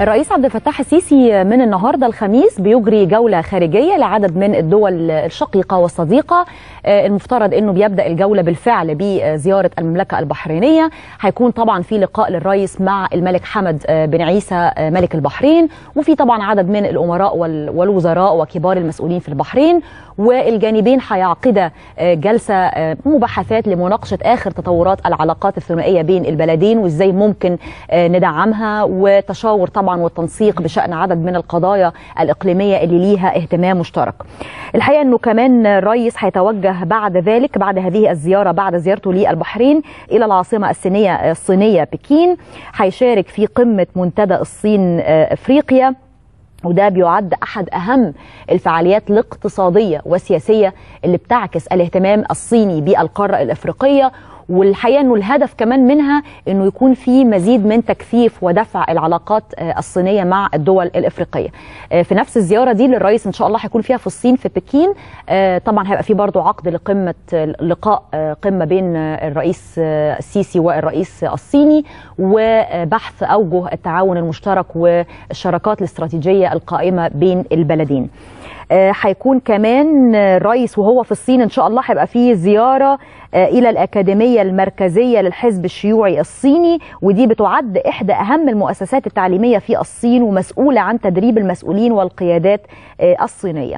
الرئيس عبد الفتاح السيسي من النهارده الخميس بيجري جوله خارجيه لعدد من الدول الشقيقه والصديقه المفترض انه بيبدا الجوله بالفعل بزياره المملكه البحرينيه هيكون طبعا في لقاء للرئيس مع الملك حمد بن عيسى ملك البحرين وفي طبعا عدد من الامراء والوزراء وكبار المسؤولين في البحرين والجانبين هيعقدا جلسه مباحثات لمناقشه اخر تطورات العلاقات الثنائيه بين البلدين وازاي ممكن ندعمها وتشاور طبعا والتنسيق بشان عدد من القضايا الاقليميه اللي ليها اهتمام مشترك. الحقيقه انه كمان الرئيس هيتوجه بعد ذلك بعد هذه الزياره بعد زيارته للبحرين الى العاصمه الصينيه الصينيه بكين هيشارك في قمه منتدى الصين افريقيا وده بيعد احد اهم الفعاليات الاقتصاديه والسياسيه اللي بتعكس الاهتمام الصيني بالقاره الافريقيه والحقيقه انه الهدف كمان منها انه يكون في مزيد من تكثيف ودفع العلاقات الصينيه مع الدول الافريقيه. في نفس الزياره دي للرئيس ان شاء الله هيكون فيها في الصين في بكين طبعا هيبقى في برضه عقد لقمه لقاء قمه بين الرئيس السيسي والرئيس الصيني وبحث اوجه التعاون المشترك والشراكات الاستراتيجيه القائمه بين البلدين. هيكون كمان الرئيس وهو في الصين ان شاء الله هيبقى فيه زياره الى الاكاديميه المركزيه للحزب الشيوعي الصيني ودي بتعد احدى اهم المؤسسات التعليميه في الصين ومسؤوله عن تدريب المسؤولين والقيادات الصينيه.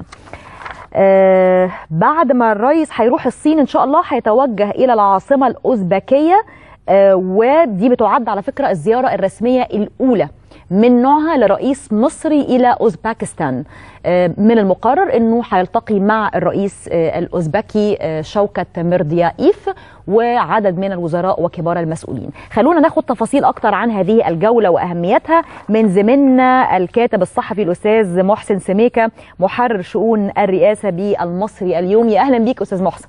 آه بعد ما الرئيس هيروح الصين ان شاء الله هيتوجه الى العاصمه الاوزبكيه آه ودي بتعد على فكره الزياره الرسميه الاولى من نوعها لرئيس مصري الى اوزباكستان من المقرر انه هيلتقي مع الرئيس الاوزبكي شوكت ميرديايف وعدد من الوزراء وكبار المسؤولين خلونا ناخد تفاصيل اكتر عن هذه الجوله واهميتها من زميلنا الكاتب الصحفي الاستاذ محسن سميكه محرر شؤون الرئاسه بالمصري اليومي اهلا بيك استاذ محسن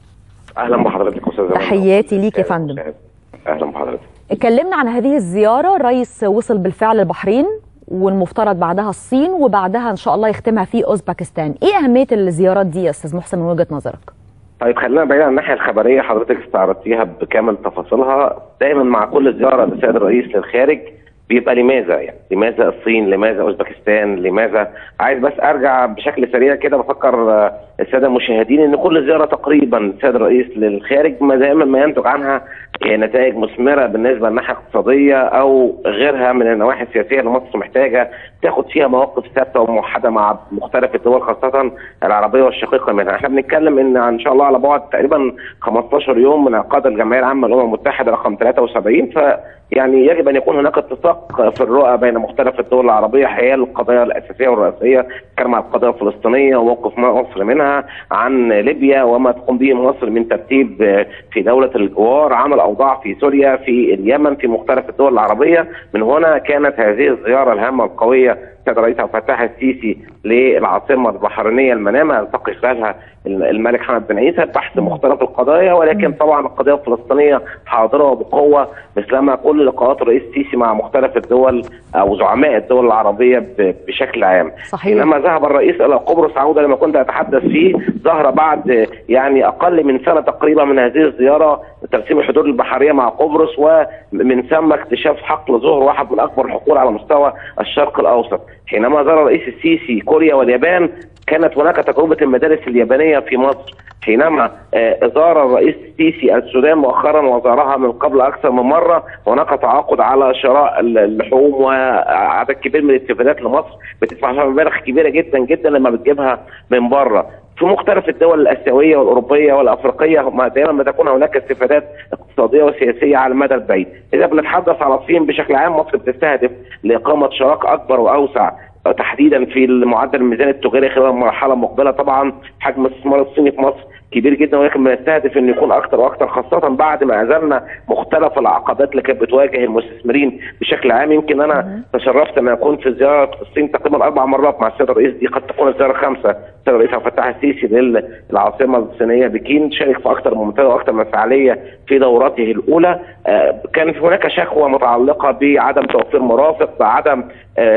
اهلا بحضرتك استاذ تحياتي ليك يا فندم اهلا بحضرتك اتكلمنا عن هذه الزياره الرئيس وصل بالفعل البحرين والمفترض بعدها الصين وبعدها ان شاء الله يختمها في اوزباكستان ايه اهميه الزيارات دي يا استاذ محسن من وجهه نظرك طيب خلينا بعيد عن الناحيه الخبريه حضرتك استعرضتيها بكامل تفاصيلها دايما مع كل زياره للسيد الرئيس للخارج بيبقى لماذا يعني لماذا الصين لماذا اوزبكستان لماذا عايز بس ارجع بشكل سريع كده بفكر الساده المشاهدين ان كل زياره تقريبا السيد الرئيس للخارج ما دائما ما ينتج عنها نتائج مثمره بالنسبه للناحيه الاقتصاديه او غيرها من النواحي السياسيه اللي مصر محتاجه تاخد فيها مواقف ثابته وموحده مع مختلف الدول خاصه العربيه والشقيقه منها، احنا بنتكلم ان ان شاء الله على بعد تقريبا 15 يوم من انعقاد الجمعيه العامه للامم المتحده رقم 73 ف يعني يجب ان يكون هناك اتفاق في الرؤى بين مختلف الدول العربيه حيال القضايا الاساسيه والرئيسيه كما القضيه الفلسطينيه وموقف مصر منها عن ليبيا وما تقوم به مصر من ترتيب في دوله الجوار عمل اوضاع في سوريا في اليمن في مختلف الدول العربيه من هنا كانت هذه الزياره الهامه القويه السيد الرئيس عبد الفتاح السيسي للعاصمه البحرينيه المنامه يلتقي خلالها الملك حمد بن عيسى بحث مختلف القضايا ولكن طبعا القضيه الفلسطينيه حاضره وبقوه مثلما كل لقاءات الرئيس السيسي مع مختلف الدول او زعماء الدول العربيه بشكل عام. صحيح. لما ذهب الرئيس الى قبرص عوده لما كنت اتحدث فيه ظهر بعد يعني اقل من سنه تقريبا من هذه الزياره ترسيم الحدود البحريه مع قبرص ومن ثم اكتشاف حقل ظهر واحد من اكبر الحقول على مستوى الشرق الاوسط. حينما زار الرئيس السيسي كوريا واليابان كانت هناك تجربه المدارس اليابانيه في مصر حينما زار الرئيس السيسي السودان مؤخرا وزارها من قبل اكثر من مره هناك تعاقد على شراء اللحوم وعدد كبير من الاستفادات لمصر بتدفع مبالغ كبيره جدا جدا لما بتجيبها من بره في مختلف الدول الاسيويه والاوروبيه والافريقيه دائما ما تكون هناك استفادات اقتصاديه وسياسيه على المدى البعيد. اذا بنتحدث على الصين بشكل عام مصر بتستهدف لاقامه شراكه اكبر واوسع تحديدا في المعدل الميزاني التجاري خلال المرحله المقبله طبعا حجم الاستثمار الصيني في مصر كبير جدا ولكن بنستهدف انه يكون اكثر واكثر خاصه بعد ما ازلنا مختلف العقبات اللي كانت بتواجه المستثمرين بشكل عام يمكن انا تشرفت ان اكون في زياره الصين تقريبا اربع مرات مع السيد الرئيس دي قد تكون الزياره الخامسه السيد الرئيس عبد الفتاح السيسي للعاصمه الصينيه بكين شارك في اكثر من منتدى واكثر من فعاليه في دورته الاولى كان هناك شكوى متعلقه بعدم توفير مرافق بعدم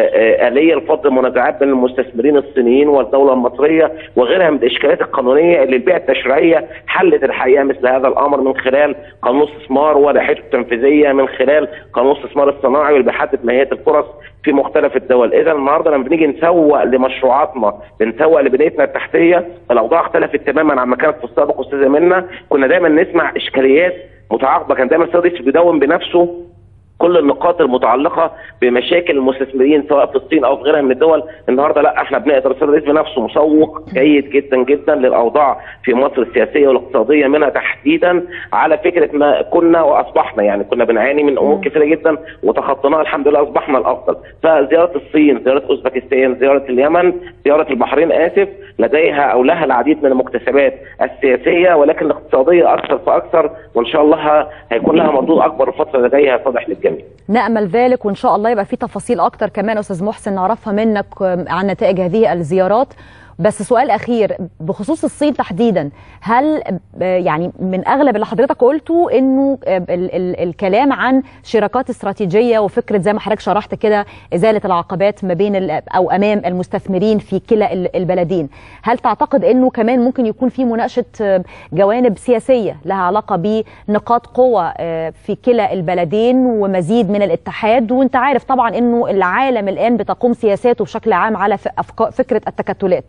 اليه لفض المنازعات بين المستثمرين الصينيين والدوله المصريه وغيرها من الاشكالات القانونيه اللي البيئه التشريعيه التشريعيه حلت الحقيقه مثل هذا الامر من خلال قانون الاستثمار ولائحته التنفيذيه من خلال قانون الاستثمار الصناعي واللي بيحدد ماهيه الفرص في مختلف الدول، اذا النهارده لما بنيجي نسوق لمشروعاتنا بنسوق لبنيتنا التحتيه الاوضاع اختلفت تماما عما كانت في السابق استاذه منا، كنا دايما نسمع اشكاليات متعاقبه كان دايما السيد رئيس بيدون بنفسه كل النقاط المتعلقه بمشاكل المستثمرين سواء في الصين او في غيرها من الدول النهارده لا احنا بنقدر السيد الرئيس بنفسه مسوق جيد جدا جدا للاوضاع في مصر السياسيه والاقتصاديه منها تحديدا على فكره ما كنا واصبحنا يعني كنا بنعاني من امور كثيره جدا وتخطيناها الحمد لله اصبحنا الافضل فزياره الصين زياره اوزبكستان زياره اليمن زياره البحرين اسف لديها او لها العديد من المكتسبات السياسيه ولكن الاقتصاديه اكثر فاكثر وان شاء الله هيكون لها مردود اكبر الفتره اللي جايه يتضح للجميع الجميع. نامل ذلك وان شاء الله يبقى في تفاصيل اكتر كمان استاذ محسن نعرفها منك عن نتائج هذه الزيارات بس سؤال اخير بخصوص الصين تحديدا هل يعني من اغلب اللي حضرتك قلته انه ال ال الكلام عن شراكات استراتيجيه وفكره زي ما حضرتك شرحت كده ازاله العقبات ما بين او امام المستثمرين في كلا البلدين هل تعتقد انه كمان ممكن يكون في مناقشه جوانب سياسيه لها علاقه بنقاط قوه في كلا البلدين ومزيد من الاتحاد وانت عارف طبعا انه العالم الان بتقوم سياساته بشكل عام على فكره التكتلات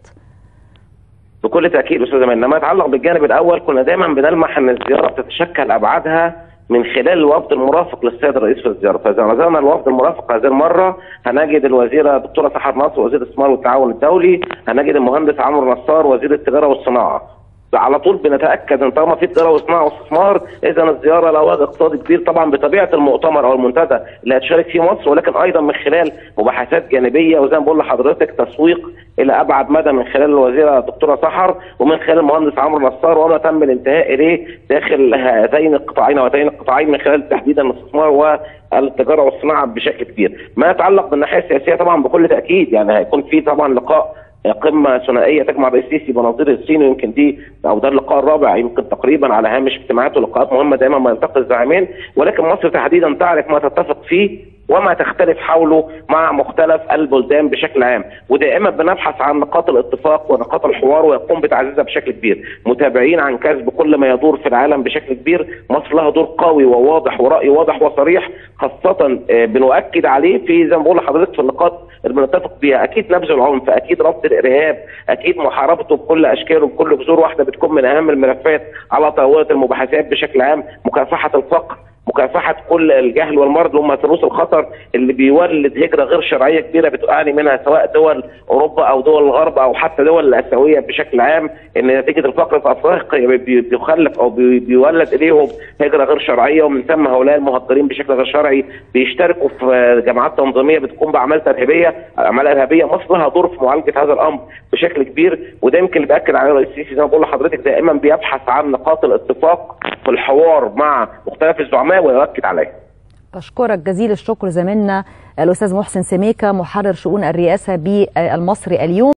بكل تاكيد استاذ منى ما يتعلق بالجانب الاول كنا دايما بنلمح ان الزياره بتتشكل ابعادها من خلال الوفد المرافق للسيد الرئيس في الزياره، فاذا نظرنا الوفد المرافق هذه المره هنجد الوزيره الدكتوره سحر نصر وزير الاستثمار والتعاون الدولي، هنجد المهندس عمرو نصار وزير التجاره والصناعه. على طول بنتاكد ان طالما في تجاره وصناعه واستثمار اذا الزياره لها وجه اقتصادي كبير طبعا بطبيعه المؤتمر او المنتدى اللي هتشارك فيه مصر ولكن ايضا من خلال مباحثات جانبيه وزي ما بقول لحضرتك تسويق الى ابعد مدى من خلال الوزيره الدكتوره سحر ومن خلال المهندس عمرو نصار وما تم الانتهاء اليه داخل هذين القطاعين وهاتين القطاعين من خلال تحديدا الاستثمار والتجاره والصناعه بشكل كبير. ما يتعلق بالناحيه السياسيه طبعا بكل تاكيد يعني هيكون في طبعا لقاء قمه ثنائيه تجمع الرئيس السيسي بنظير الصين ويمكن دي او ده اللقاء الرابع يمكن تقريبا على هامش اجتماعات ولقاءات مهمه دايما ما يلتقي الزعيمين ولكن مصر تحديدا تعرف ما تتفق فيه وما تختلف حوله مع مختلف البلدان بشكل عام ودائما بنبحث عن نقاط الاتفاق ونقاط الحوار ويقوم بتعزيزها بشكل كبير متابعين عن كسب كل ما يدور في العالم بشكل كبير مصر لها دور قوي وواضح ورأي واضح وصريح خاصة بنؤكد عليه في زي ما بقول لحضرتك في النقاط اللي بنتفق بيها اكيد نبذ العنف اكيد رفض الارهاب اكيد محاربته بكل اشكاله بكل جذور واحده بتكون من اهم الملفات على طاوله المباحثات بشكل عام مكافحه الفقر مكافحه كل الجهل والمرض اللي هم ثلوث الخطر اللي بيولد هجره غير شرعيه كبيره بتعاني منها سواء دول اوروبا او دول الغرب او حتى دول الاسيويه بشكل عام ان نتيجه الفقر في افريقيا بيخلف او بيولد اليهم هجره غير شرعيه ومن ثم هؤلاء المهاجرين بشكل غير شرعي بيشتركوا في جماعات تنظيميه بتقوم باعمال ترهيبيه اعمال ارهابيه مصر لها دور في معالجه هذا الامر بشكل كبير وده يمكن اللي بياكد عليه الرئيس السيسي زي ما بقول لحضرتك دائما بيبحث عن نقاط الاتفاق في الحوار مع مختلف الزعماء ويؤكد عليها أشكرك جزيل الشكر زميلنا الأستاذ محسن سميكة محرر شؤون الرئاسة بالمصري اليوم